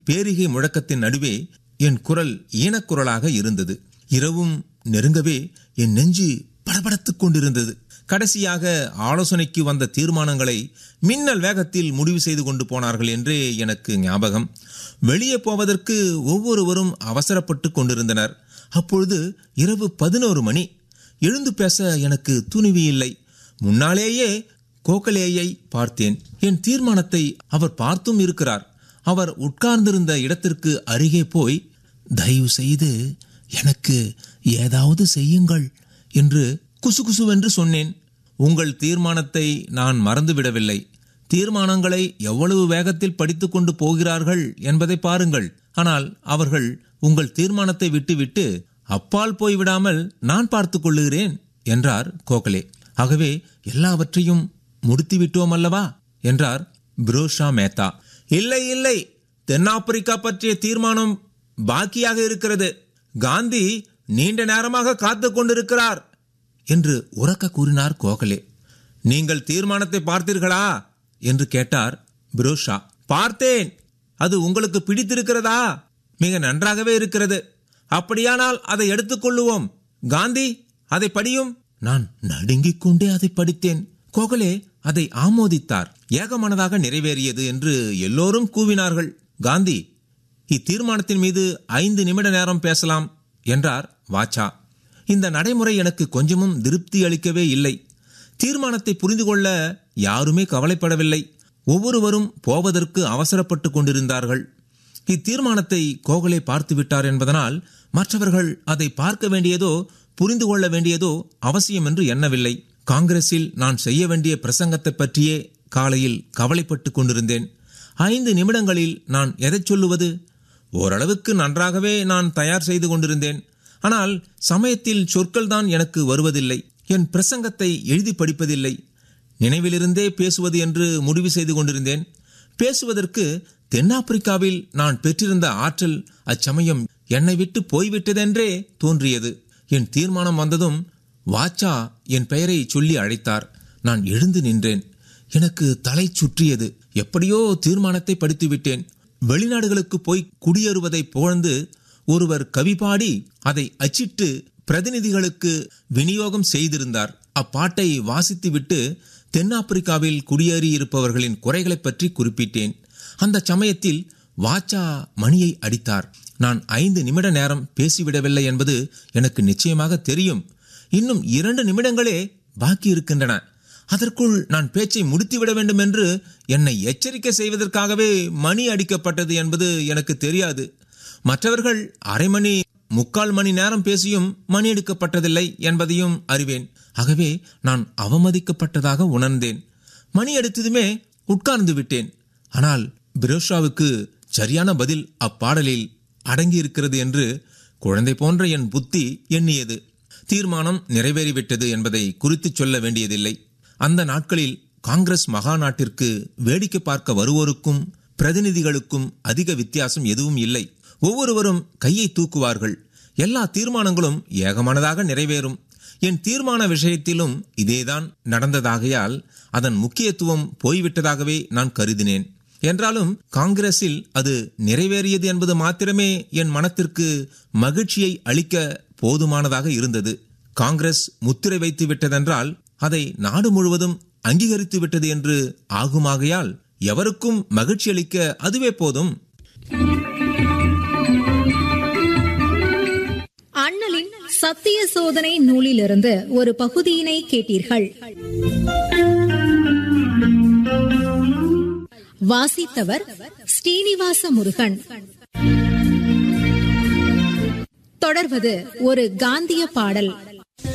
பேரிகை முழக்கத்தின் நடுவே என் குரல் ஈனக்குரலாக இருந்தது இரவும் நெருங்கவே என் நெஞ்சு படபடத்துக் கொண்டிருந்தது கடைசியாக ஆலோசனைக்கு வந்த தீர்மானங்களை மின்னல் வேகத்தில் முடிவு செய்து கொண்டு போனார்கள் என்றே எனக்கு ஞாபகம் வெளியே போவதற்கு ஒவ்வொருவரும் அவசரப்பட்டு கொண்டிருந்தனர் அப்பொழுது இரவு பதினோரு மணி எழுந்து பேச எனக்கு துணிவு இல்லை முன்னாலேயே கோகலேயை பார்த்தேன் என் தீர்மானத்தை அவர் பார்த்தும் இருக்கிறார் அவர் உட்கார்ந்திருந்த இடத்திற்கு அருகே போய் தயவு செய்து எனக்கு ஏதாவது செய்யுங்கள் என்று குசுகுசுவென்று சொன்னேன் உங்கள் தீர்மானத்தை நான் மறந்துவிடவில்லை தீர்மானங்களை எவ்வளவு வேகத்தில் படித்துக் கொண்டு போகிறார்கள் என்பதை பாருங்கள் ஆனால் அவர்கள் உங்கள் தீர்மானத்தை விட்டுவிட்டு அப்பால் போய்விடாமல் நான் பார்த்துக் கொள்ளுகிறேன் என்றார் கோகலே ஆகவே எல்லாவற்றையும் முடித்து விட்டோம் அல்லவா என்றார் புரோஷா மேத்தா இல்லை இல்லை தென்னாப்பிரிக்கா பற்றிய தீர்மானம் பாக்கியாக இருக்கிறது காந்தி நீண்ட நேரமாக காத்து கொண்டிருக்கிறார் என்று உறக்க கூறினார் கோகலே நீங்கள் தீர்மானத்தை பார்த்தீர்களா என்று கேட்டார் புரோஷா பார்த்தேன் அது உங்களுக்கு பிடித்திருக்கிறதா மிக நன்றாகவே இருக்கிறது அப்படியானால் அதை எடுத்துக்கொள்ளுவோம் காந்தி அதை படியும் நான் நடுங்கிக் கொண்டே அதை படித்தேன் கோகலே அதை ஆமோதித்தார் ஏகமனதாக நிறைவேறியது என்று எல்லோரும் கூவினார்கள் காந்தி இத்தீர்மானத்தின் மீது ஐந்து நிமிட நேரம் பேசலாம் என்றார் வாச்சா இந்த நடைமுறை எனக்கு கொஞ்சமும் திருப்தி அளிக்கவே இல்லை தீர்மானத்தை புரிந்து கொள்ள யாருமே கவலைப்படவில்லை ஒவ்வொருவரும் போவதற்கு அவசரப்பட்டு கொண்டிருந்தார்கள் இத்தீர்மானத்தை கோகலே பார்த்து விட்டார் என்பதனால் மற்றவர்கள் அதை பார்க்க வேண்டியதோ புரிந்து கொள்ள வேண்டியதோ அவசியம் என்று எண்ணவில்லை காங்கிரஸில் நான் செய்ய வேண்டிய பிரசங்கத்தை பற்றியே காலையில் கவலைப்பட்டு கொண்டிருந்தேன் ஐந்து நிமிடங்களில் நான் எதைச் சொல்லுவது ஓரளவுக்கு நன்றாகவே நான் தயார் செய்து கொண்டிருந்தேன் ஆனால் சமயத்தில் சொற்கள் தான் எனக்கு வருவதில்லை என் பிரசங்கத்தை எழுதி படிப்பதில்லை நினைவிலிருந்தே பேசுவது என்று முடிவு செய்து கொண்டிருந்தேன் பேசுவதற்கு தென்னாப்பிரிக்காவில் நான் பெற்றிருந்த ஆற்றல் அச்சமயம் என்னை விட்டு போய்விட்டதென்றே தோன்றியது என் தீர்மானம் வந்ததும் வாச்சா என் பெயரை சொல்லி அழைத்தார் நான் எழுந்து நின்றேன் எனக்கு தலை சுற்றியது எப்படியோ தீர்மானத்தை படித்துவிட்டேன் வெளிநாடுகளுக்கு போய் குடியேறுவதை புகழ்ந்து ஒருவர் கவி பாடி அதை அச்சிட்டு பிரதிநிதிகளுக்கு விநியோகம் செய்திருந்தார் அப்பாட்டை வாசித்துவிட்டு தென்னாப்பிரிக்காவில் குடியேறியிருப்பவர்களின் குறைகளை பற்றி குறிப்பிட்டேன் அந்த சமயத்தில் வாச்சா மணியை அடித்தார் நான் ஐந்து நிமிட நேரம் பேசிவிடவில்லை என்பது எனக்கு நிச்சயமாக தெரியும் இன்னும் இரண்டு நிமிடங்களே பாக்கி இருக்கின்றன அதற்குள் நான் பேச்சை முடித்துவிட வேண்டும் என்று என்னை எச்சரிக்கை செய்வதற்காகவே மணி அடிக்கப்பட்டது என்பது எனக்கு தெரியாது மற்றவர்கள் அரை மணி முக்கால் மணி நேரம் பேசியும் மணி எடுக்கப்பட்டதில்லை என்பதையும் அறிவேன் ஆகவே நான் அவமதிக்கப்பட்டதாக உணர்ந்தேன் மணி அடித்ததுமே உட்கார்ந்து விட்டேன் ஆனால் பிரோஷாவுக்கு சரியான பதில் அப்பாடலில் அடங்கியிருக்கிறது என்று குழந்தை போன்ற என் புத்தி எண்ணியது தீர்மானம் நிறைவேறிவிட்டது என்பதை குறித்துச் சொல்ல வேண்டியதில்லை அந்த நாட்களில் காங்கிரஸ் மகாநாட்டிற்கு வேடிக்கை பார்க்க வருவோருக்கும் பிரதிநிதிகளுக்கும் அதிக வித்தியாசம் எதுவும் இல்லை ஒவ்வொருவரும் கையை தூக்குவார்கள் எல்லா தீர்மானங்களும் ஏகமானதாக நிறைவேறும் என் தீர்மான விஷயத்திலும் இதேதான் நடந்ததாகையால் அதன் முக்கியத்துவம் போய்விட்டதாகவே நான் கருதினேன் என்றாலும் காங்கிரஸில் அது நிறைவேறியது என்பது மாத்திரமே என் மனத்திற்கு மகிழ்ச்சியை அளிக்க போதுமானதாக இருந்தது காங்கிரஸ் முத்திரை வைத்து விட்டதென்றால் அதை நாடு முழுவதும் அங்கீகரித்து விட்டது என்று ஆகுமாகையால் எவருக்கும் மகிழ்ச்சி அளிக்க அதுவே போதும் அண்ணலின் சத்திய சோதனை நூலிலிருந்து ஒரு பகுதியினை கேட்டீர்கள் வாசித்தவர் ஸ்ரீனிவாச முருகன் தொடர்வது ஒரு காந்திய பாடல்